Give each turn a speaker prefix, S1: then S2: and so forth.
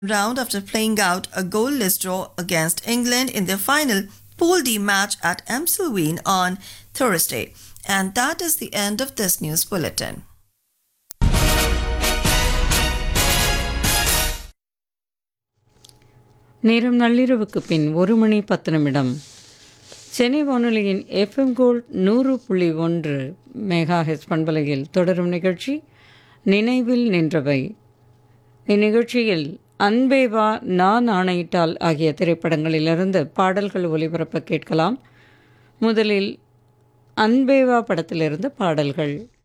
S1: round after playing out a goalless draw against England in their final Pool D match at Amstelveen on Thursday. And that is the end of this news bulletin.
S2: நேரம் நள்ளிரவுக்கு பின் ஒரு மணி பத்து நிமிடம் சென்னை வானொலியின் FM gold நூறு புள்ளி ஒன்று mega H பண்பலையில் தொடரும் நிகழ்ச்சி நினைவில் நின்றவை இந்நிகழ்ச்சியில் அன்பேவா நான் ஆணையிட்டால் ஆகிய திரைப்படங்களிலிருந்து பாடல்கள் ஒலிபரப்ப கேட்கலாம் முதலில் அன்பேவா படத்திலிருந்து பாடல்கள்